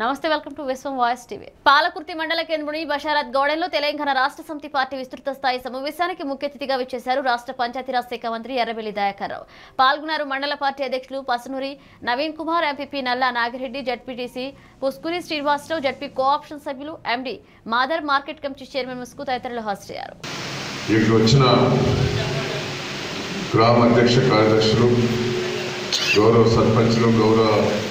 నమస్తే welcome to Vishwam voice TV Palakurthi మండల కేంద్రుని బషారత్ గౌడెన్లో తెలంగాణ రాష్ట్ర సమితి పార్టీ విస్తృత స్థాయి సమావేశానికి ముఖ్య అతిథిగా విచ్చేశారు రాష్ట్ర పంచాయతీరాజ్ శాఖ మంత్రి ఎర్రబెల్లి దయాకర్ రావు పాల్గొన్నారు మండల పార్టీ అధ్యక్షులు Pasunuri Naveen Kumar MPP Nalla Nagireddy ZPTC Puskuri Srinivasarao ZP cooption సభ్యులు MD Madar market committee chairman Musku తదితరులు హాజరయ్యారు ఇక్కడికి వచ్చిన గ్రామ అధ్యక్ష కార్యదర్శులు గౌరవ సర్పంచ్లు గౌరవ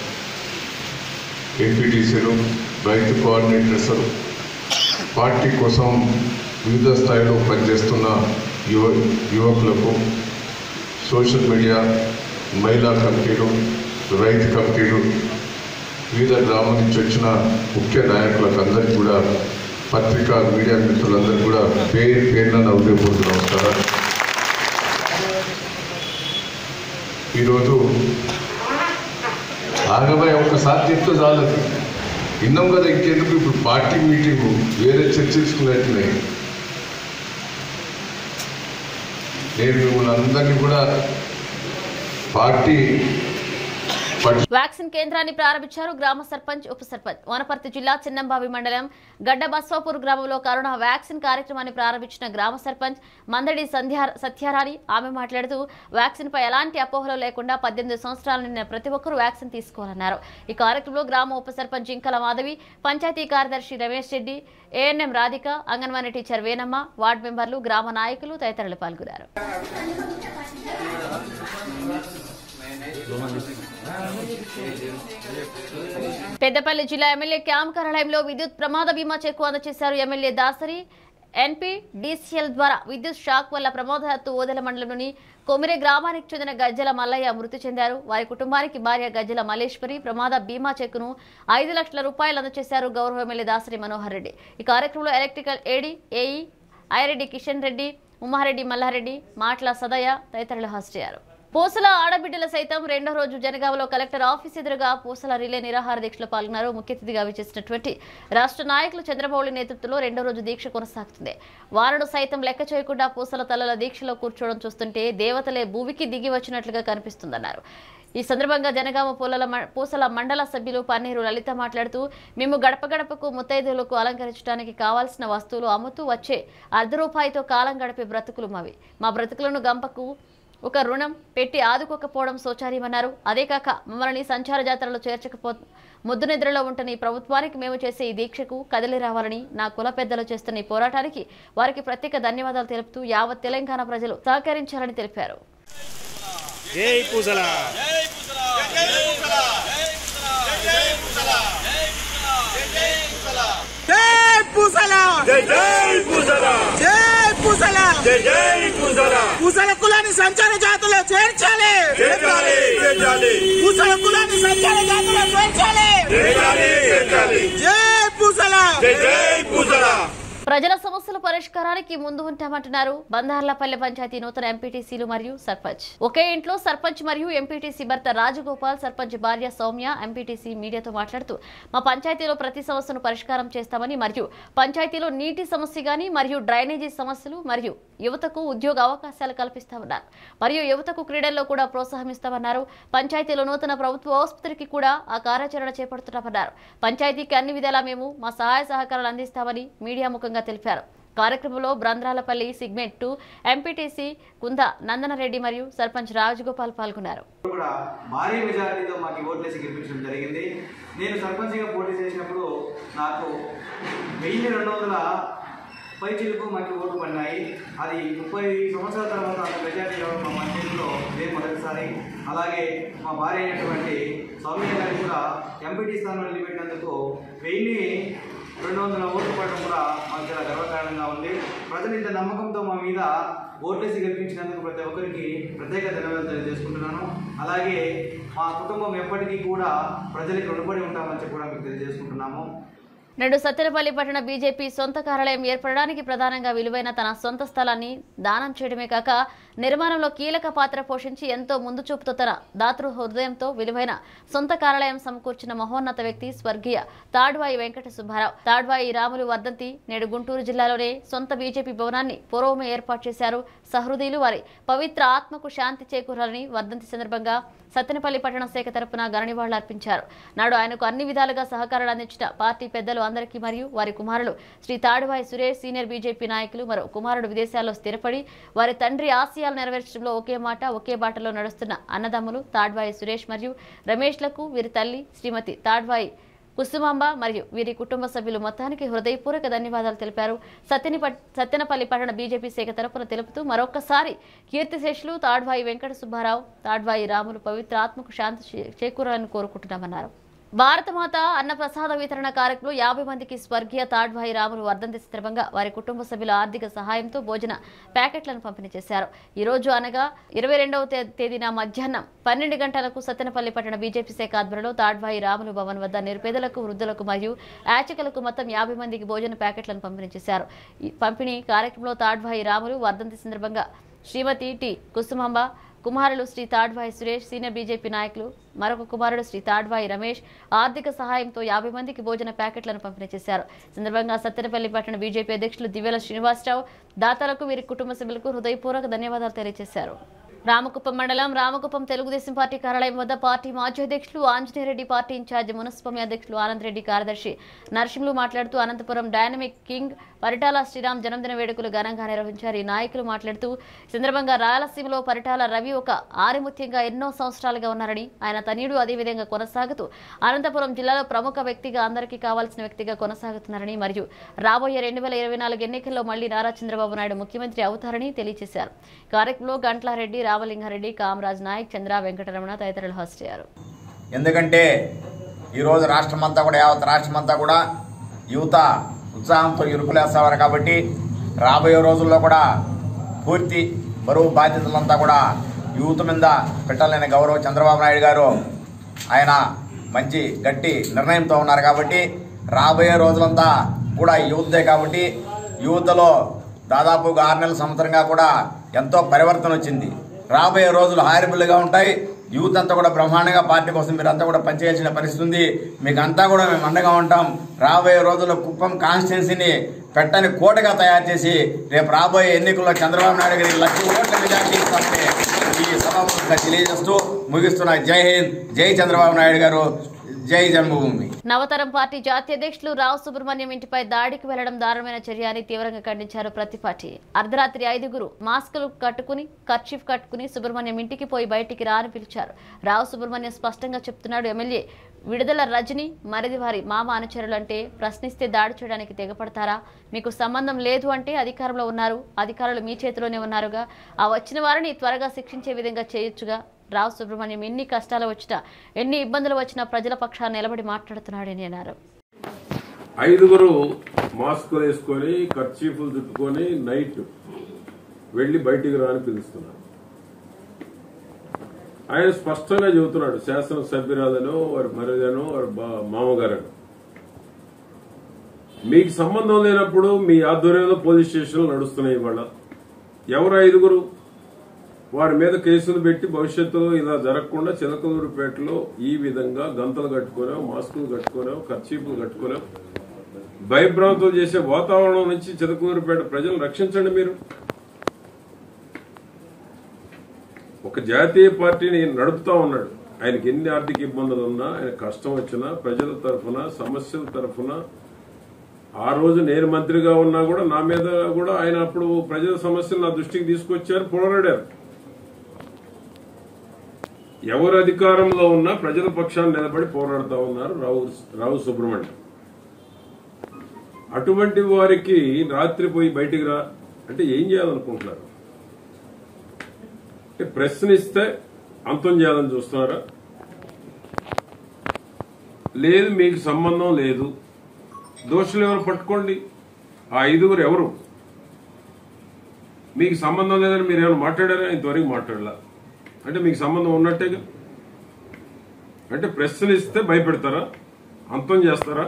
ఎంపీటీసీలు రైతు కోఆర్డినేటర్స్ పార్టీ కోసం వివిధ స్థాయిలో పనిచేస్తున్న యువ యువకులకు సోషల్ మీడియా మహిళా కమిటీలు రైతు కమిటీలు వివిధ గ్రామాల నుంచి వచ్చిన ముఖ్య నాయకులకు అందరికీ కూడా పత్రికా మీడియా మిత్రులందరికీ కూడా పేరు పేరున నా ఉదయపూర్వక నమస్కారాలు ఈరోజు ఆగమయ ఒకసారి చెప్తే చాలదు విన్నాం కదా ఇంకెందుకు ఇప్పుడు పార్టీ మీటింగ్ వేరే చర్చించుకున్నట్టున్నాయి నేను మిమ్మల్ని అందరినీ కూడా పార్టీ పట్ల వ్యాక్సిన్ కేంద్రాన్ని ప్రారంభించారు గ్రామ సర్పంచ్ ఉప సర్పంచ్ వనపర్తి జిల్లా చిన్నంబావి మండలం గడ్డ బస్వాపూర్ గ్రామంలో కరోనా వ్యాక్సిన్ కార్యక్రమాన్ని ప్రారంభించిన గ్రామ సర్పంచ్ మందడి సంధ్యా సత్యారాణి ఆమె మాట్లాడుతూ వ్యాక్సిన్ పై ఎలాంటి అపోహలు లేకుండా పద్దెనిమిది సంవత్సరాల నిండిన ప్రతి ఒక్కరూ వ్యాక్సిన్ తీసుకోవాలన్నారు ఈ కార్యక్రమంలో గ్రామ ఉప సర్పంచ్ ఇంకల మాధవి పంచాయతీ కార్యదర్శి Ramesh Reddy ANM Radhika anganwadi teacher Venamma ward మెంబర్లు గ్రామ నాయకులు తదితరులు పాల్గొన్నారు పెద్దపల్లి జిల్లా ఎమ్మెల్యే క్యాంప్ కార్యాలయంలో విద్యుత్ ప్రమాద బీమా చెక్కు అందజేశారు ఎమ్మెల్యే దాసరి ఎన్పీ డీసీఎల్ ద్వారా విద్యుత్ షాక్ వల్ల ప్రమాదహత్తు ఓదెల మండలంలోని కొమిరే గ్రామానికి చెందిన గజ్జల మల్లయ్య మృతి చెందారు వారి కుటుంబానికి భార్య గజ్జల మల్లేశ్వరి ప్రమాద బీమా చెక్కును ఐదు లక్షల రూపాయలు అందజేశారు గౌరవ ఎమ్మెల్యే దాసరి మనోహర్ రెడ్డి ఈ కార్యక్రమంలో electrical AD AE Aireddy Kishan Reddy Umareddy Mallareddy Matla Sadayya తదితరులు హాజరయ్యారు పూసల ఆడబిడ్డల సైతం రెండో రోజు జనగామలో కలెక్టర్ ఆఫీస్ ఎదురుగా పూసల రిలే నిరాహార దీక్షలో పాల్గొన్నారు ముఖ్య అతిథిగా విచ్చేసినటువంటి రాష్ట్ర నాయకులు చంద్రబాబు నేతృత్వంలో రెండో రోజు దీక్ష కొనసాగుతుంది వారును సైతం లెక్క చేయకుండా పూసల తలల దీక్షలో కూర్చోవడం చూస్తుంటే దేవతలే భూమికి దిగి వచ్చినట్లుగా కనిపిస్తుందన్నారు ఈ సందర్భంగా జనగామ పూలల మ- పూసల మండల సభ్యులు పన్నీరు లలిత మాట్లాడుతూ మేము గడప గడపకు ముత్తైదులకు అలంకరించడానికి కావాల్సిన వస్తువులు అమ్ముతూ వచ్చే అర్ధ రూపాయితో కాలం గడిపే బ్రతుకులు మావి మా బ్రతుకులను గంపకు ఒక రుణం పెట్టి ఆదుకోకపోవడం శోచార్యమన్నారు అదే కాక మమ్మల్ని సంచార జాతరలో చేర్చకపో ముద్దు నిద్రలో ఉంటున్న ఈ ప్రభుత్వానికి మేము చేసే ఈ దీక్షకు కదిలి రావాలని నా కుల పెద్దలు చేస్తున్న ఈ పోరాటానికి వారికి ప్రత్యేక ధన్యవాదాలు తెలుపుతూ యావత్ తెలంగాణ ప్రజలు సహకరించాలని తెలిపారు జై పూసల జై పూసల జై జై పూసల జై పూసల జై జై పూసల పూసల కులాన్ని సంచార జాతులో చేర్చాలి చేర్చాలి చేర్చాలి పూసల కులాన్ని సంచార జాతులో చేర్చాలి చేర్చాలి చేర్చాలి జై పూసల జై జై పూసల ప్రజల సమస్యల పరిష్కారానికి ముందు ఉంటామంటున్నారు బందార్లపల్లె పంచాయతీ నూతన ఎంపీటీసీలు మరియు సర్పంచ్ ఒకే ఇంట్లో సర్పంచ్ మరియు ఎంపీటీసీ భర్త రాజగోపాల్ సర్పంచ్ భార్య సౌమ్య ఎంపీటీసీ మీడియాతో మాట్లాడుతూ మా పంచాయతీలో ప్రతి సమస్యను పరిష్కారం చేస్తామని మరియు పంచాయతీలో నీటి సమస్య గాని మరియు డ్రైనేజీ సమస్యలు మరియు యువతకు ఉద్యోగ అవకాశాలు కల్పిస్తామన్నారు మరియు యువతకు క్రీడల్లో కూడా ప్రోత్సాహమిస్తామన్నారు పంచాయతీలో నూతన ప్రభుత్వ ఆసుపత్రికి కూడా ఆ కార్యాచరణ చేపడుతున్నామన్నారు పంచాయతీకి అన్ని విధాలా మేము మా సహాయ సహకారాలు అందిస్తామని మీడియా ముఖంగా తెలిపారు కార్యక్రమంలో Bandralapalli segment two MPTC Kunda Nandanareddy మరియు సర్పంచ్ రాజగోపాల్ పాల్గొన్నారు కూడా భారీ మెజారిటీతో మాకు ఈ ఓట్లేసి గెలిపించడం జరిగింది నేను సర్పంచ్గా పోటీ చేసినప్పుడు నాకు వెయ్యి రెండు వందల పైచీలకు మాకు ఓట్లు పడినాయి అది ముప్పై సంవత్సరాల తర్వాత అంత మెజారిటీ రావడం మా పంచాయతీలో ఇదే మొదటిసారి అలాగే మా భార్య అయినటువంటి సౌమ్య గారికి కూడా ఎంపీటీ స్థానంలో నిలబెట్టినందుకు వెయ్యి రెండు వందల ఓట్లు పడడం కూడా మాకు చాలా గర్వకారణంగా ఉంది ప్రజలు ఇంత నమ్మకంతో మా మీద ఓట్లేసి గెలిపించినందుకు ప్రతి ఒక్కరికి ప్రత్యేక ధన్యవాదాలు తెలియజేసుకుంటున్నాను అలాగే మా కుటుంబం ఎప్పటికీ కూడా ప్రజలకు రుణపడి ఉంటామని చెప్పి కూడా మీకు తెలియజేసుకుంటున్నాము నేడు సత్తెనపల్లి పట్టణ బీజేపీ సొంత కార్యాలయం ఏర్పడడానికి ప్రధానంగా విలువైన తన సొంత స్థలాన్ని దానం చేయడమే కాక నిర్మాణంలో కీలక పాత్ర పోషించి ఎంతో ముందు చూపుతో తన దాతృ హృదయంతో విలువైన సొంత కార్యాలయం సమకూర్చిన మహోన్నత వ్యక్తి స్వర్గీయ తాడ్వాయి వెంకట సుబ్బారావు తాడ్వాయి రాములు వర్ధంతి నేడు గుంటూరు జిల్లాలోనే సొంత బీజేపీ భవనాన్ని పూర్వమే ఏర్పాటు చేశారు సహృదయులు వారి పవిత్ర ఆత్మకు శాంతి చేకూరాలని వర్ధంతి సందర్భంగా సత్తెనపల్లి పట్టణ శాఖ తరపున ఘననివాళులు అర్పించారు నాడు ఆయనకు అన్ని విధాలుగా సహకారాలు అందించిన పార్టీ పెద్దలు అందరికీ మరియు వారి కుమారులు శ్రీ తాడువాయి సురేష్ సీనియర్ బీజేపీ నాయకులు మరో కుమారుడు విదేశాల్లో స్థిరపడి వారి తండ్రి ఆశయాలు నెరవేర్చడంలో ఒకే మాట ఒకే బాటలో నడుస్తున్న అన్నదమ్ములు తాడ్వాయి సురేష్ మరియు రమేష్లకు వీరి తల్లి శ్రీమతి తాడ్వాయి కుసుమాంబ మరియు వీరి కుటుంబ సభ్యులు మొత్తానికి హృదయపూర్వక ధన్యవాదాలు తెలిపారు సత్యని సత్యనపల్లి పట్టణ బీజేపీ శాఖ తరపున తెలుపుతూ మరొక్కసారి కీర్తిశేషులు తాడ్వాయి వెంకట సుబ్బారావు తాడ్వాయి రాములు పవిత్ర ఆత్మకు శాంతి చే- చేకూరాలని కోరుకుంటున్నామన్నారు భారతమాత అన్న ప్రసాద వితరణ కార్యక్రమంలో యాభై మందికి స్వర్గీయ తాడ్వాయి రాములు వర్ధంతి సందర్భంగా వారి కుటుంబ సభ్యుల ఆర్థిక సహాయంతో భోజన ప్యాకెట్లను పంపిణీ చేశారు ఈ రోజు అనగా ఇరవై రెండవ తే- తేదీన మధ్యాహ్నం పన్నెండు గంటలకు సత్తెనపల్లి పట్టణ బీజేపీ శాఖ ఆధ్వర్యంలో తాడ్వాయి రాములు భవన్ వద్ద నిరుపేదలకు వృద్ధులకు మరియు యాచకులకు మొత్తం యాభై మందికి భోజన ప్యాకెట్లను పంపిణీ చేశారు ఈ పంపిణీ కార్యక్రమంలో తాడ్వాయి రాములు వర్ధంతి సందర్భంగా శ్రీమతి టి కుసుమాంబ కుమారులు శ్రీ తాడ్వాయి సురేష్ సీనియర్ బీజేపీ నాయకులు మరొక కుమారుడు శ్రీ తాడ్వాయి రమేష్ ఆర్థిక సహాయంతో యాభై మందికి భోజన ప్యాకెట్లను పంపిణీ చేశారు ఈ సందర్భంగా సత్తెనపల్లి పట్టణ బీజేపీ అధ్యక్షులు దివ్యల శ్రీనివాసరావు దాతలకు వీరి కుటుంబ సభ్యులకు హృదయపూర్వక ధన్యవాదాలు తెలియజేశారు రామకుప్పం మండలం రామకుప్పం తెలుగుదేశం పార్టీ కార్యాలయం వద్ద పార్టీ మాజీ అధ్యక్షులు ఆంజనేయరెడ్డి పార్టీ ఇన్ఛార్జి మునస్వామి అధ్యక్షులు ఆనంద్ రెడ్డి కార్యదర్శి నరసింహులు మాట్లాడుతూ అనంతపురం డైనమిక్ కింగ్ పరిటాల శ్రీరామ్ జన్మదిన వేడుకలు ఘనంగా నిర్వహించారు ఈ నాయకులు మాట్లాడుతూ ఈ సందర్భంగా రాయలసీమలో పరిటాల రవి ఒక ఆరిముత్యంగా ఎన్నో సంవత్సరాలుగా ఉన్నారని ఆయన తనయుడు అదేవిధంగా కొనసాగుతూ అనంతపురం జిల్లాలో ప్రముఖ వ్యక్తిగా అందరికీ కావాల్సిన వ్యక్తిగా కొనసాగుతున్నారని మరియు రాబోయే రెండు వేల ఇరవై నాలుగు ఎన్నికల్లో మళ్లీ నారా చంద్రబాబు నాయుడు ముఖ్యమంత్రి అవుతారని తెలియజేశారు కార్యక్రమంలో గంట్లారెడ్డి రామలింగారెడ్డి కామరాజ్ నాయక్ చంద్ర వెంకటరమణ తదితరులు హాజరు అయ్యారు ఎందుకంటే ఈరోజు రాష్ట్రమంతా కూడా యావత్ రాష్ట్రమంతా కూడా యువత ఉత్సాహంతో ఇరుకులేస్తారు కాబట్టి రాబోయే రోజుల్లో కూడా పూర్తి బరువు బాధ్యతలంతా కూడా యూత్ మీద పెట్టాలనే గౌరవం చంద్రబాబు నాయుడు గారు ఆయన మంచి గట్టి నిర్ణయంతో ఉన్నారు కాబట్టి రాబోయే రోజులంతా కూడా యూత్దే కాబట్టి యువతలో దాదాపుగా ఆరు నెలల సంవత్సరంగా కూడా ఎంతో పరివర్తన వచ్చింది రాబోయే రోజులు హారిబుల్గా ఉంటాయి యూత్ అంతా కూడా బ్రహ్మాండంగా పార్టీ కోసం మీరు అంతా కూడా పనిచేయాల్సిన పరిస్థితి ఉంది మీకు అంతా కూడా మేము అండగా ఉంటాం రాబోయే రోజుల్లో కుప్పం కాన్స్టిట్యున్సీని పెట్టని కోటగా తయారు చేసి రేపు రాబోయే ఎన్నికల్లో చంద్రబాబు నాయుడు గారికి లక్ష ఓట్ల మెజార్టీ ఇస్తామని ఈ సభాముఖంగా తెలియజేస్తూ ముగిస్తున్న జై హింద్ జై చంద్రబాబు నాయుడు గారు జై జన్మభూమి నవతరం పార్టీ జాతీయ అధ్యక్షులు రావు సుబ్రహ్మణ్యం ఇంటిపై దాడికి వెళ్లడం దారుణమైన చర్య అని తీవ్రంగా ఖండించారు ప్రతి పార్టీ అర్ధరాత్రి ఐదుగురు మాస్కులు కట్టుకుని కర్చీఫ్ కట్టుకుని సుబ్రహ్మణ్యం ఇంటికి పోయి బయటికి రాని పిలిచారు రావు సుబ్రహ్మణ్యం స్పష్టంగా చెప్తున్నాడు ఎమ్మెల్యే విడుదల రజని మరిది వారి మామ అనుచరులు అంటే ప్రశ్నిస్తే దాడి చేయడానికి తెగపడతారా మీకు సంబంధం లేదు అంటే అధికారంలో ఉన్నారు అధికారులు మీ చేతిలోనే ఉన్నారుగా ఆ వచ్చిన వారిని త్వరగా శిక్షించే విధంగా చేయొచ్చుగా రావు సుబ్రహ్మణ్యం ఎన్ని కష్టాలు వచ్చినా ఎన్ని ఇబ్బందులు వచ్చినా ప్రజల పక్షాన్ని నిలబడి మాట్లాడుతున్నాడని అన్నారు ఐదుగురు మాస్కులు వేసుకొని కర్చీఫ్లు చుట్టుకొని నైట్ వెళ్ళి బయటికి రాని పిలుస్తున్నారు ఆయన స్పష్టంగా చెబుతున్నాడు శాసనసభ్యురాలను వారి మరిదను వారి బా- మామగారను మీకు సంబంధం లేనప్పుడు మీ ఆధ్వర్యంలో పోలీస్ స్టేషన్లు నడుస్తున్నాయి ఇవాళ ఎవరు ఐదుగురు వారి మీద కేసులు పెట్టి భవిష్యత్తులో ఇలా జరగకుండా చిలకలూరుపేటలో ఈ విధంగా గంతలు కట్టుకోలేవు మాస్కులు కట్టుకోలేవు ఖర్చీపులు కట్టుకోలేవు భయభ్రాంతులు చేసే వాతావరణం నుంచి చిలకలూరుపేట ప్రజలను రక్షించండి మీరు ఒక జాతీయ పార్టీని నడుపుతా ఉన్నాడు ఆయనకి ఎన్ని ఆర్థిక ఇబ్బందులు ఉన్నా ఆయన కష్టం వచ్చినా ప్రజల తరఫున సమస్యల తరఫున ఆ రోజు నేను మంత్రిగా ఉన్నా కూడా నా మీద కూడా ఆయన అప్పుడు ప్రజల సమస్యలు నా దృష్టికి తీసుకొచ్చారు పోరాడారు ఎవరు అధికారంలో ఉన్నా ప్రజల పక్షాన్ని నిలబడి పోరాడుతా ఉన్నారు రావు రావు సుబ్రహ్మణ్యం అటువంటి వారికి రాత్రి పోయి బయటికి రా అంటే ఏం చేయాలనుకుంటున్నారు అంటే ప్రశ్నిస్తే అంతం చేయాలని చూస్తున్నారా లేదు మీకు సంబంధం లేదు దోషులు ఎవరు పట్టుకోండి ఆ ఐదుగురు ఎవరు మీకు సంబంధం లేదని మీరు ఏమైనా మాట్లాడారా ఇంతవరకు మాట్లాడలా అంటే మీకు సంబంధం ఉన్నట్టేగా అంటే ప్రశ్నిస్తే భయపెడతారా అంతం చేస్తారా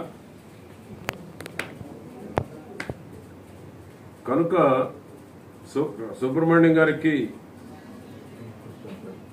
కనుక సు- సుబ్రహ్మణ్యం గారికి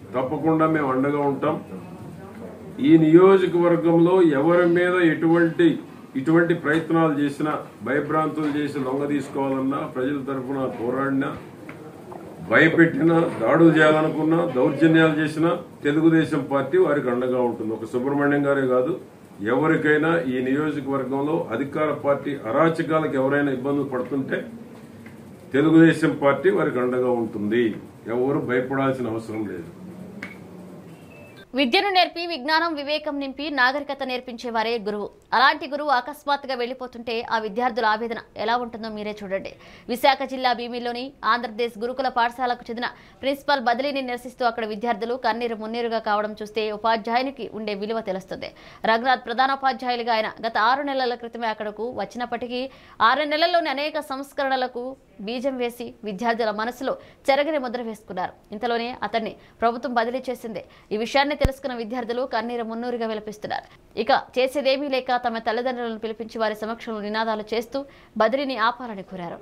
తప్పకుండా మేము అండగా ఉంటాం ఈ నియోజకవర్గంలో ఎవరి మీద ఎటువంటి ఇటువంటి ప్రయత్నాలు చేసినా భయభ్రాంతులు చేసి లొంగ తీసుకోవాలన్నా ప్రజల తరఫున పోరాడినా భయపెట్టినా దాడులు చేయాలనుకున్నా దౌర్జన్యాలు చేసినా తెలుగుదేశం పార్టీ వారికి అండగా ఉంటుంది ఒక సుబ్రహ్మణ్యం గారే కాదు ఎవరికైనా ఈ నియోజకవర్గంలో అధికార పార్టీ అరాచకాలకు ఎవరైనా ఇబ్బందులు పడుతుంటే తెలుగుదేశం పార్టీ వారికి అండగా ఉంటుంది ఎవరు భయపడాల్సిన అవసరం లేదు విద్యను నేర్పి విజ్ఞానం వివేకం నింపి నాగరికత నేర్పించే వారే గురువు అలాంటి గురువు అకస్మాత్తుగా వెళ్లిపోతుంటే ఆ విద్యార్థుల ఆవేదన ఎలా ఉంటుందో మీరే చూడండి విశాఖ జిల్లా భీమిలోని ఆంధ్రప్రదేశ్ గురుకుల పాఠశాలకు చెందిన ప్రిన్సిపల్ బదిలీని నిరసిస్తూ అక్కడ విద్యార్థులు కన్నీరు మున్నీరుగా కావడం చూస్తే ఉపాధ్యాయునికి ఉండే విలువ తెలుస్తుంది రఘునాథ్ ప్రధానోపాధ్యాయులుగా ఆయన గత ఆరు నెలల క్రితమే అక్కడకు వచ్చినప్పటికీ ఆరు నెలల్లోని అనేక సంస్కరణలకు బీజం వేసి విద్యార్థుల మనసులో చెరగని ముద్ర వేసుకున్నారు ఇంతలోనే అతన్ని ప్రభుత్వం బదిలీ చేసింది ఈ విషయాన్ని తెలుసుకున్న విద్యార్థులు కన్నీరు మున్నూరుగా విలపిస్తున్నారు ఇక చేసేదేమీ లేక తమ తల్లిదండ్రులను పిలిపించి వారి సమక్షంలో నినాదాలు చేస్తూ బదిలీని ఆపాలని కోరారు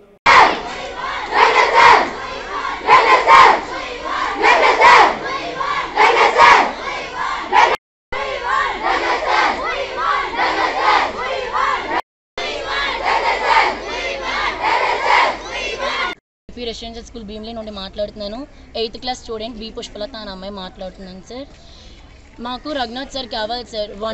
పి రెసిడెన్షియల్ స్కూల్ భీమిలీ నుండి మాట్లాడుతున్నాను eighth class student B Pushpalatha అనే అమ్మాయి మాట్లాడుతున్నాను సార్ మాకు రఘునాథ్ సార్ కావాలి సార్ వన్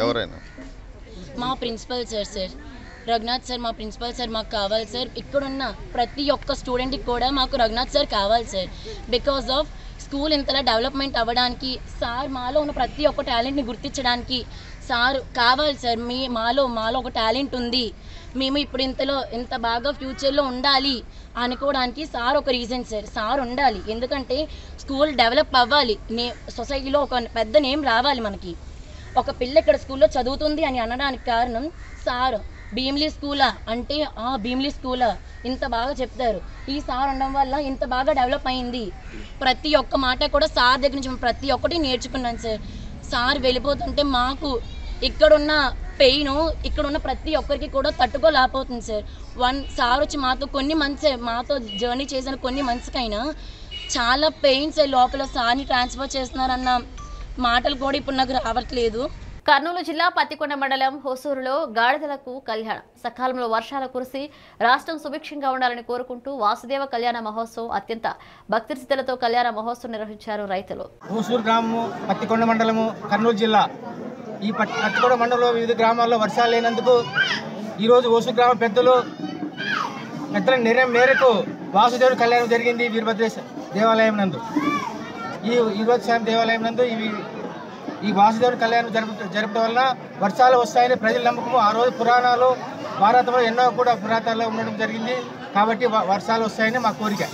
మా principal sir sir Raghunath sir మా ప్రిన్సిపల్ సార్ మాకు కావాలి సార్ ఇక్కడున్న ప్రతి ఒక్క స్టూడెంట్కి కూడా మాకు రఘునాథ్ సార్ కావాలి సార్ బికాస్ ఆఫ్ స్కూల్ ఇంతలా డెవలప్మెంట్ అవ్వడానికి సార్ మాలో ఉన్న ప్రతి ఒక్క టాలెంట్ని గుర్తించడానికి సార్ కావాలి సార్ మీ మాలో మాలో ఒక టాలెంట్ ఉంది మేము ఇప్పుడు ఇంతలో ఇంత బాగా ఫ్యూచర్లో ఉండాలి అనుకోవడానికి సార్ ఒక రీజన్ సార్ సార్ ఉండాలి ఎందుకంటే స్కూల్ డెవలప్ అవ్వాలి నే సొసైటీలో ఒక పెద్ద నేమ్ రావాలి మనకి ఒక పిల్ల ఇక్కడ స్కూల్లో చదువుతుంది అని అనడానికి కారణం సార్ భీమ్లీ స్కూలా అంటే ఆ భీమ్లీ స్కూలా ఇంత బాగా చెప్తారు ఈ సార్ ఉండడం వల్ల ఇంత బాగా డెవలప్ అయింది ప్రతి ఒక్క మాట కూడా సార్ దగ్గర నుంచి మేము ప్రతి ఒక్కటి నేర్చుకున్నాను సార్ సార్ వెళ్ళిపోతుంటే మాకు ఇక్కడున్న పెయిన్ ఇక్కడున్న ప్రతి ఒక్కరికి కూడా తట్టుకోలేకపోతుంది సార్ వన్ సార్ వచ్చి మాతో కొన్ని మంత్స్ మాతో జర్నీ చేసిన కొన్ని మంత్స్కైనా చాలా పెయిన్స్ లోపల సార్ని ట్రాన్స్ఫర్ చేస్తున్నారన్న మాటలు కూడా ఇప్పుడు నాకు రావట్లేదు కర్నూలు జిల్లా పత్తికొండ మండలం హొసూరులో గాడిదలకు కళ్యాణం సకాలంలో వర్షాలు కురిసి రాష్ట్రం సుభిక్షంగా ఉండాలని కోరుకుంటూ వాసుదేవ కళ్యాణ మహోత్సవం అత్యంత భక్తిస్థితులతో కళ్యాణ మహోత్సవం నిర్వహించారు రైతులు ఊసూరు గ్రామము పత్తికొండ మండలము కర్నూలు జిల్లా ఈ పట్- పత్తికొండ మండలంలో వివిధ గ్రామాల్లో వర్షాలు లేనందుకు ఈరోజు ఓసూరు గ్రామ పెద్దలు పెద్దల నిర్ణయం మేరకు వాసుదేవుడు కళ్యాణం జరిగింది వీరభద్రేశ్వర దేవాలయం నందు ఈ వీరభద్రస్వామి దేవాలయం నందు ఇవి ఈ వాసుదేవుడి కళ్యాణం జరుపు జరపడం వలన వర్షాలు వస్తాయని ప్రజల నమ్మకము ఆ రోజు పురాణాలు భారతంలో ఎన్నో కూడా పురాణాల్లో ఉండడం జరిగింది కాబట్టి వ- వర్షాలు వస్తాయని మా కోరిక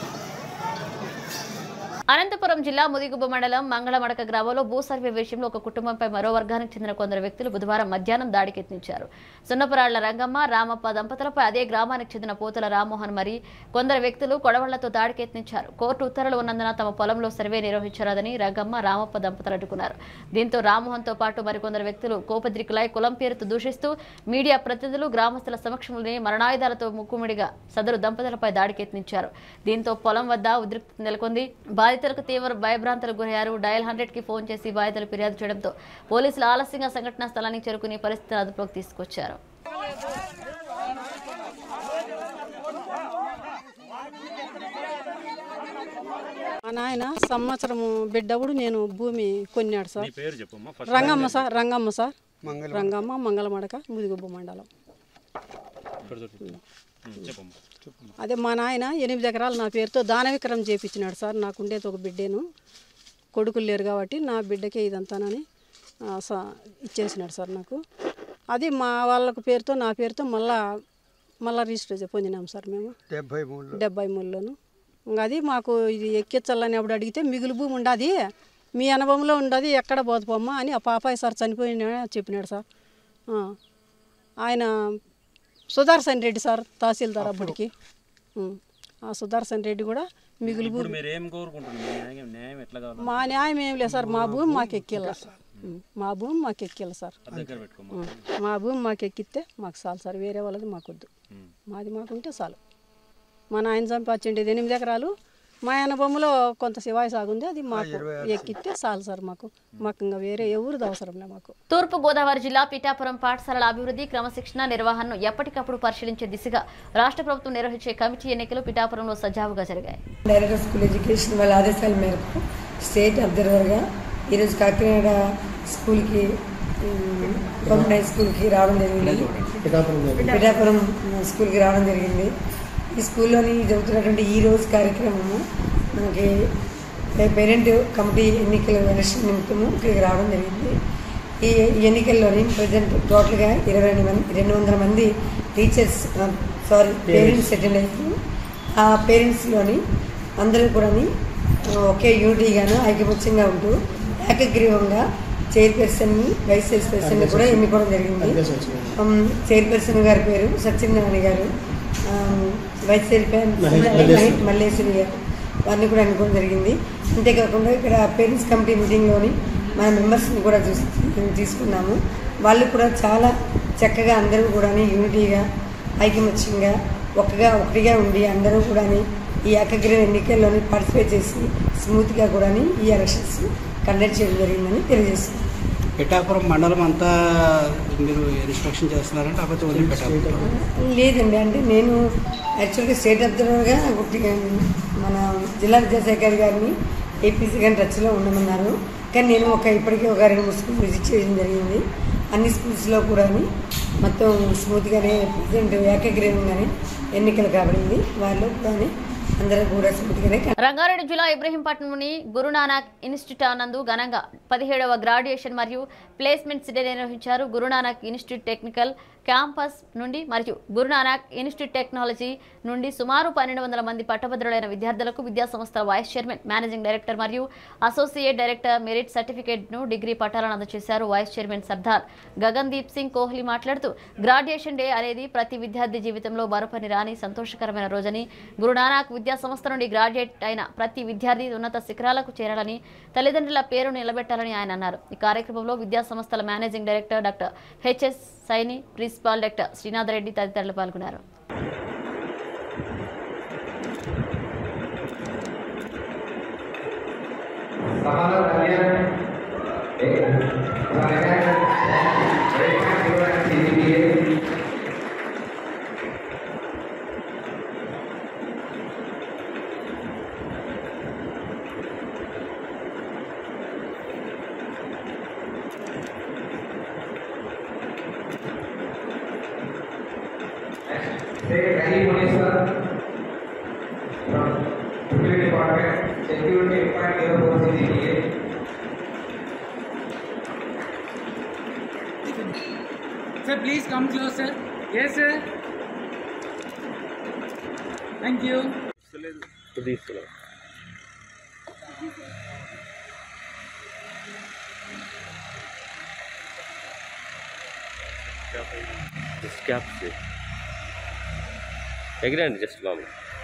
అనంతపురం జిల్లా ముదిగుబ్బ మండలం మంగళమడక గ్రామంలో భూ సర్వే విషయంలో ఒక కుటుంబంపై మరో వర్గానికి చెందిన కొందరు వ్యక్తులు బుధవారం మధ్యాహ్నం దాడికి యత్నించారు సున్నపురాళ్ల రంగమ్మ రామప్ప దంపతులపై అదే గ్రామానికి చెందిన పోతుల రామ్మోహన్ మరి కొందరు వ్యక్తులు కొడవళ్లతో దాడికి యత్నించారు కోర్టు ఉత్తర్వులు ఉన్నందున తమ పొలంలో సర్వే నిర్వహించరాదని రంగమ్మ రామప్ప దంపతులు అడ్డుకున్నారు దీంతో రామ్మోహన్తో పాటు మరికొందరు వ్యక్తులు కోపద్రికులై కులం పేరుతో దూషిస్తూ మీడియా ప్రతినిధులు గ్రామస్తుల సమక్షంలోనే మరణాయుధాలతో ముక్కుముడిగా సదరు దంపతులపై దాడికి యత్నించారు దీంతో పొలం వద్ద ఉద్రిక్తత నెలకొంది బాధితులకు తీవ్ర భయభ్రాంతులకు గురయ్యారు డయల్ హండ్రెడ్ కి ఫోన్ చేసి బాధితులు ఫిర్యాదు చేయడంతో పోలీసులు ఆలస్యంగా సంఘటనా స్థలానికి చేరుకుని పరిస్థితిని అదుపులోకి తీసుకొచ్చారు మా నాయన సంవత్సరము బిడ్డప్పుడు నేను భూమి కొన్నాడు sir Rangamma sir Rangamma sir Rangamma Mangalamadaka Mudigubba మండలం అదే మా నాయన ఎనిమిది ఎకరాలు నా పేరుతో దాన విక్రయం చేపించినాడు సార్ నాకు ఉండేది ఒక బిడ్డేను కొడుకులు లేరు కాబట్టి నా బిడ్డకే ఇదంతానని ఆ, స- ఇచ్చేసినాడు సార్ నాకు అది మా వాళ్ళకు పేరుతో నా పేరుతో మళ్ళా మళ్ళా రిజిస్టర్ పొందినాం సార్ మేము డెబ్బై మూడు డెబ్బై మూడులోను ఇంకా అది మాకు ఇది ఎక్కించాలని అప్పుడు అడిగితే మిగులు భూమి ఉండదు మీ అనుభవంలో ఉండదు ఎక్కడ పోతుపోమ్మా అని ఆ పాపాయి సార్ చనిపోయిన చెప్పినాడు సార్ ఆ. ఆయన సుదర్శన్ రెడ్డి సార్ తహసీల్దార్ అప్పటికి ఉం. ఆ సుదర్శన్ రెడ్డి కూడా మిగులు భూమి మీరు ఏం కోరుకుంటున్నారు మీ న్యాయం న్యాయం ఎట్లా కావాలి మా న్యాయం ఏం లేదు సార్ మా భూమి మాకు ఎక్కిల్ల ఉం. మా భూమి మాకు ఎక్కిల్ల సార్ దగ్గర పెట్టుకోమా ఉం. మా భూమి మాకు ఎక్కిస్తే మాకు చాలు సార్ వేరే వాళ్ళది మాకొద్దు మాది మాకుంటే చాలు మా నాయన సంపాదించేది ఎనిమిది ఎకరాలు మా అనుభవంలో కొంత శివాయి సాగు ఉంది అది మాకు ఎక్కిస్తే చాలు సార్ మాకు మాకు ఇంకా వేరే ఎవరిది అవసరం లే మాకు తూర్పు గోదావరి జిల్లా పిఠాపురం పాఠశాలల అభివృద్ధి క్రమశిక్షణ నిర్వహణను ఎప్పటికప్పుడు పరిశీలించే దిశగా రాష్ట్ర ప్రభుత్వం నిర్వహించే కమిటీ ఎన్నికలు పిఠాపురంలో సజావుగా జరిగాయి డైరెక్టర్ స్కూల్ ఎడ్యుకేషన్ వాళ్ళ ఆదేశాల మేరకు స్టేట్ అబ్జర్వర్గా ఈరోజు కాకినాడ స్కూల్కి ఉమ్, గవర్నమెంట్ హై స్కూల్కి రావడం జరిగింది పిఠాపురం స్కూల్కి రావడం జరిగింది ఈ స్కూల్లోని జరుగుతున్నటువంటి ఈ రోజు కార్యక్రమము మనకి పేరెంట్ కమిటీ ఎన్నికల ఎలక్షన్ నిమిత్తము ఇక్కడికి రావడం జరిగింది ఈ ఈ ఎన్నికల్లోని ప్రజెంట్ టోటల్గా ఇరవై రెండు మంది రెండు వందల మంది టీచర్స్ సారీ పేరెంట్స్ అటెండ్ అయ్యారు ఆ పేరెంట్స్లోని అందరూ కూడా ఒకే యూనిటీగాను ఐకమత్యంగా ఉంటూ ఏకగ్రీవంగా చైర్పర్సన్ వైస్ చైర్పర్సన్ కూడా ఎన్నుకోవడం జరిగింది ఉమ్, చైర్పర్సన్ గారి పేరు సత్యనారాయణ గారు ఆమ్, వైస్ చైర్పర్సన్ మల్లేశ్వరి గారు వారిని కూడా అనుకోవడం జరిగింది అంతేకాకుండా ఇక్కడ పేరెంట్స్ కమిటీ మీటింగ్లోని మన మెంబర్స్ని కూడా చూసి తీసుకున్నాము వాళ్ళు కూడా చాలా చక్కగా అందరూ కూడా యూనిటీగా ఐకమత్యంగా ఒకగా ఒకటిగా ఉండి అందరూ కూడా ఈ ఏకగ్రీవ ఎన్నికల్లోని పార్టిసిపేట్ చేసి స్మూత్గా కూడా ఈ ఎలక్షన్స్ కండక్ట్ చేయడం జరిగిందని తెలియజేస్తుంది పిఠాపురం మండలం అంతా మీరు ఇన్స్ట్రక్షన్ చేస్తున్నారంటే లేకపోతే ఓన్లీ పిఠాపురం లేదండి అంటే నేను యాక్చువల్గా స్టేట్ అబ్జర్వర్గా ఒకటి మన జిల్లా విద్యాశాఖ గారిని ఏపీసీ గారిని టచ్లో ఉండమన్నారు కానీ నేను ఒక ఇప్పటికీ ఒక రెండు మూడు స్కూల్ విజిట్ చేయడం జరిగింది అన్ని స్కూల్స్లో కూడా మొత్తం స్మూత్గానే ప్రజెంట్ ఏకగ్రీవంగానే ఎన్నికలు కాబడింది వారిలో కూడా అందరూ కూడా స్మూత్గానే రంగారెడ్డి జిల్లా ఇబ్రహీంపట్నంలోని గురునానక్ ఇన్స్టిట్యూట్ నందు ఘనంగా పదిహేడవ గ్రాడ్యుయేషన్ మరియు ప్లేస్మెంట్స్ డే నిర్వహించారు గురునానక్ ఇన్స్టిట్యూట్ టెక్నికల్ క్యాంపస్ నుండి మరియు గురునానక్ ఇన్స్టిట్యూట్ టెక్నాలజీ నుండి సుమారు పన్నెండు వందల మంది పట్టభద్రులైన విద్యార్థులకు విద్యా సంస్థ వైస్ చైర్మన్ మేనేజింగ్ డైరెక్టర్ మరియు అసోసియేట్ డైరెక్టర్ మెరిట్ సర్టిఫికేట్ను డిగ్రీ పట్టాలను అందజేశారు వైస్ చైర్మన్ సర్దార్ గగన్దీప్ సింగ్ కోహ్లీ మాట్లాడుతూ గ్రాడ్యుయేషన్ డే అనేది ప్రతి విద్యార్థి జీవితంలో మరొకని రాని సంతోషకరమైన రోజని గురునానక్ విద్యా సంస్థ నుండి గ్రాడ్యుయేట్ అయిన ప్రతి విద్యార్థి ఉన్నత శిఖరాలకు చేరాలని తల్లిదండ్రుల పేరు నిలబెట్టాలని ఆయన అన్నారు ఈ కార్యక్రమంలో విద్యా సంస్థల managing director doctor HS Saini principal doctor Srinath Reddy తదితరులు పాల్గొన్నారు Rahi Moni sir from Security Department, Security Department Air Force CGPA. Sir, please come closer. Yes, sir. Thank you. Just cap ఎగిరండి జస్ట్ బాబు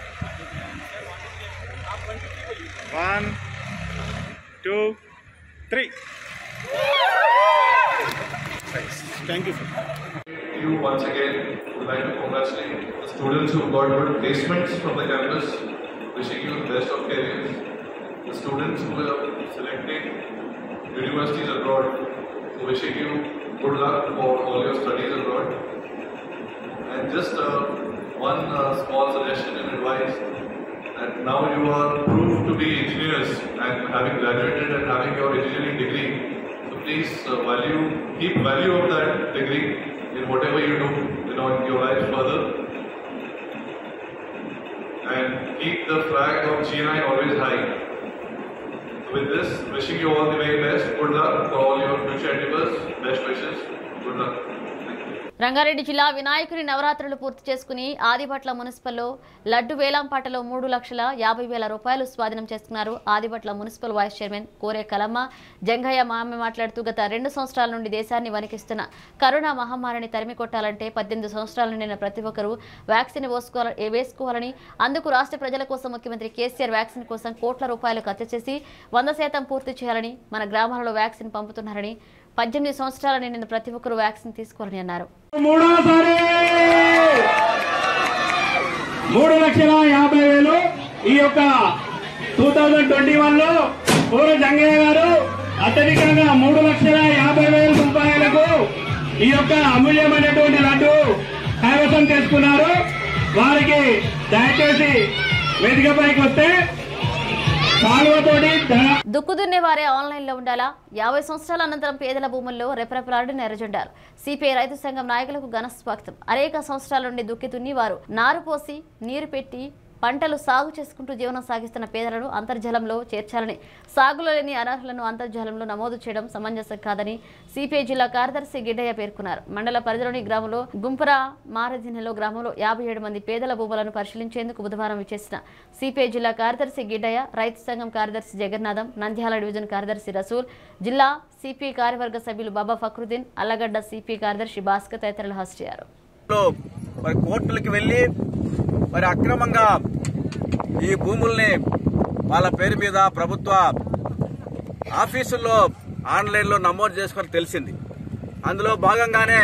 One, two, three. Nice. Thank you, sir. you once again would like to congratulate the students who got good placements from the campus, wishing you the best of careers. The students who are selecting universities abroad, wishing you good luck for all your studies abroad. And just uh, one uh, small suggestion and advice that now you are proved to be engineers and having graduated and having your engineering degree. So please uh, value, keep value of that degree in whatever you do you know, in your life further. And keep the flag of GNI always high. With this, wishing you all the very best. Good luck for all your future endeavors. Best wishes. Good luck. Rangareddy జిల్లా వినాయకుని నవరాత్రులు పూర్తి చేసుకుని ఆదిభట్ల మున్సిపల్లో లడ్డు వేలంపాటలో మూడు లక్షల యాభై వేల రూపాయలు స్వాధీనం చేసుకున్నారు ఆదిభట్ల మున్సిపల్ వైస్ చైర్మన్ కోరే కలమ్మ జంగయ్య మామె మాట్లాడుతూ గత రెండు సంవత్సరాల నుండి దేశాన్ని వణికిస్తున్న కరోనా మహమ్మారిని తరిమి కొట్టాలంటే పద్దెనిమిది సంవత్సరాల నిండిన ప్రతి ఒక్కరూ వ్యాక్సిన్ వేసుకోవాలని వేసుకోవాలని అందుకు రాష్ట్ర ప్రజల కోసం ముఖ్యమంత్రి కేసీఆర్ వ్యాక్సిన్ కోసం కోట్ల రూపాయలు ఖర్చు చేసి వంద శాతం పూర్తి చేయాలని మన గ్రామాలలో వ్యాక్సిన్ పంపుతున్నారని పద్దెనిమిది సంవత్సరాల నిండిన ప్రతి ఒక్కరూ వ్యాక్సిన్ తీసుకోవాలని అన్నారు మూడోసారి మూడు లక్షల యాభై వేలు ఈ యొక్క టూ థౌజండ్ ట్వంటీ వన్ లో పూర జంగయ్య గారు అత్యధికంగా మూడు లక్షల యాభై వేల రూపాయలకు ఈ యొక్క అమూల్యమైనటువంటి లడ్డు కైవసం చేసుకున్నారు వారికి దయచేసి వేదికపైకి వస్తే కాలువతోటి ధన- దుక్కుదున్నే వారే ఆన్లైన్లో ఉండాలా యాభై సంవత్సరాల అనంతరం పేదల భూముల్లో రెపరెపలాడి నెరజెండారు సిపిఐ రైతు సంఘం నాయకులకు ఘన స్వాగతం అనేక సంవత్సరాల నుండి దుక్కి దున్ని వారు నారు పోసి నీరు పెట్టి పంటలు సాగు చేసుకుంటూ జీవనం సాగిస్తున్న పేదలను అంతర్జలంలో చేర్చాలని సాగులో లేని అనర్హులను అంతర్జాలంలో నమోదు చేయడం సమంజసం కాదని సిపిఐ జిల్లా కార్యదర్శి గిడ్డయ్య పేర్కొన్నారు మండల పరిధిలోని గ్రామంలో గుంపర మారదినెలో గ్రామంలో యాభై ఏడు మంది పేదల భూములను పరిశీలించేందుకు బుధవారం విచ్చేసిన సిపిఐ జిల్లా కార్యదర్శి గిడ్డయ్య రైతు సంఘం కార్యదర్శి జగన్నాథం నంద్యాల డివిజన్ కార్యదర్శి రసూల్ జిల్లా సిపిఐ కార్యవర్గ సభ్యులు బాబా ఫక్రుద్దీన్ అల్లగడ్డ సిపిఐ కార్యదర్శి భాస్కర్ తదితరులు హాజరయ్యారు లో మరి కోర్టులకి వెళ్ళి మరి అక్రమంగా ఈ భూముల్ని వాళ్ళ పేరు మీద ప్రభుత్వ ఆఫీసుల్లో ఆన్లైన్లో నమోదు చేసుకొని తెలిసింది అందులో భాగంగానే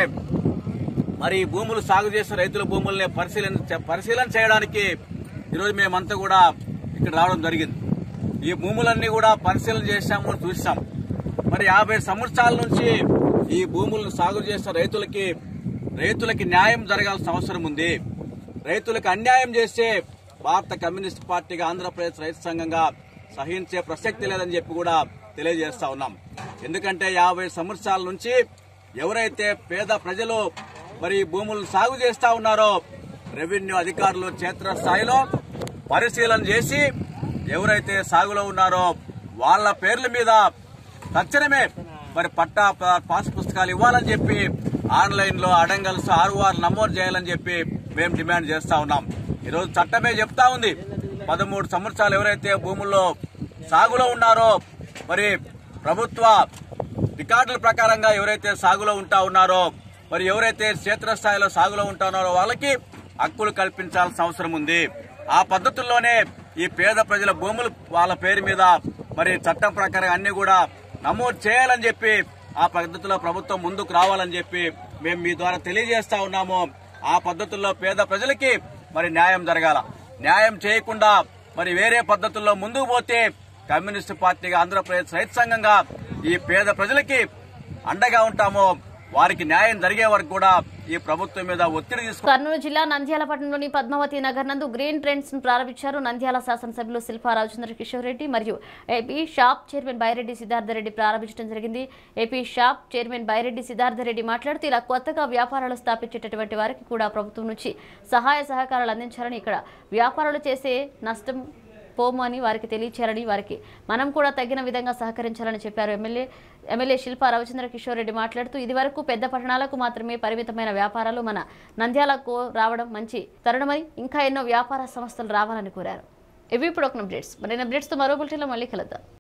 మరి ఈ భూములు సాగు చేసిన రైతుల భూముల్ని పరిశీలన పరిశీలన చేయడానికి ఈరోజు మేమంతా కూడా ఇక్కడ రావడం జరిగింది ఈ భూములన్నీ కూడా పరిశీలన చేశాము చూసాం మరి యాభై సంవత్సరాల నుంచి ఈ భూములను సాగు చేసిన రైతులకి రైతులకి న్యాయం జరగాల్సిన అవసరం ఉంది రైతులకు అన్యాయం చేస్తే భారత కమ్యూనిస్ట్ పార్టీగా ఆంధ్రప్రదేశ్ రైతు సంఘంగా సహించే ప్రసక్తి లేదని చెప్పి కూడా తెలియజేస్తా ఉన్నాం ఎందుకంటే యాభై సంవత్సరాల నుంచి ఎవరైతే పేద ప్రజలు మరి ఈ భూములను సాగు చేస్తా ఉన్నారో రెవెన్యూ అధికారులు క్షేత్రస్థాయిలో పరిశీలన చేసి ఎవరైతే సాగులో ఉన్నారో వాళ్ళ పేర్ల మీద తక్షణమే మరి పట్టా ప- పాస్ పుస్తకాలు ఇవ్వాలని చెప్పి ఆన్లైన్ లో అడంగల్స్ ఆర్ఓఆర్ నమోదు చేయాలని చెప్పి మేము డిమాండ్ చేస్తా ఉన్నాం ఈరోజు చట్టమే చెప్తా ఉంది పదమూడు సంవత్సరాలు ఎవరైతే భూముల్లో సాగులో ఉన్నారో మరి ప్రభుత్వ రికార్డుల ప్రకారంగా ఎవరైతే సాగులో ఉంటా ఉన్నారో మరి ఎవరైతే క్షేత్రస్థాయిలో సాగులో ఉంటున్నారో వాళ్ళకి హక్కులు కల్పించాల్సిన అవసరం ఉంది ఆ పద్ధతుల్లోనే ఈ పేద ప్రజల భూములు వాళ్ళ పేరు మీద మరి చట్టం ప్రకారం అన్ని కూడా నమోదు చేయాలని చెప్పి ఆ పద్ధతిలో ప్రభుత్వం ముందుకు రావాలని చెప్పి మేము మీ ద్వారా తెలియజేస్తా ఉన్నాము ఆ పద్ధతుల్లో పేద ప్రజలకి మరి న్యాయం జరగాల న్యాయం చేయకుండా మరి వేరే పద్ధతుల్లో ముందుకు పోతే కమ్యూనిస్ట్ పార్టీగా ఆంధ్రప్రదేశ్ రైతు సంఘంగా ఈ పేద ప్రజలకి అండగా ఉంటాము వారికి న్యాయం జరిగే వరకు కూడా ఈ ప్రభుత్వం మీద ఒత్తిడి తీసుకు కర్నూలు జిల్లా నంద్యాల పట్టణంలోని పద్మావతి నగర్ నందు గ్రీన్ ట్రెండ్స్ ను ప్రారంభించారు నంద్యాల శాసనసభ్యులు శిల్పా రాజచంద్ర కిషోర్ రెడ్డి మరియు AP shop chairman Byreddy Siddharthareddy ప్రారంభించడం జరిగింది AP shop chairman Byreddy Siddharthareddy మాట్లాడుతూ ఇలా కొత్తగా వ్యాపారాలు స్థాపించేటటువంటి వారికి కూడా ప్రభుత్వం నుంచి సహాయ సహకారాలు అందించాలని ఇక్కడ వ్యాపారాలు చేసే నష్టం పోము అని వారికి తెలియచేయాలని వారికి మనం కూడా తగిన విధంగా సహకరించాలని చెప్పారు ఎమ్మెల్యే ఎమ్మెల్యే శిల్పా రవిచంద్ర కిషోర్ రెడ్డి మాట్లాడుతూ ఇదివరకు పెద్ద పట్టణాలకు మాత్రమే పరిమితమైన వ్యాపారాలు మన నంద్యాలకు రావడం మంచి తరుణమని ఇంకా ఎన్నో వ్యాపార సంస్థలు రావాలని కోరారు ఇవి ఇప్పుడు ఒక అప్డేట్స్ మరిన్ని అప్డేట్స్తో మరో బులెటిన్లో మళ్ళీ కలుద్దాం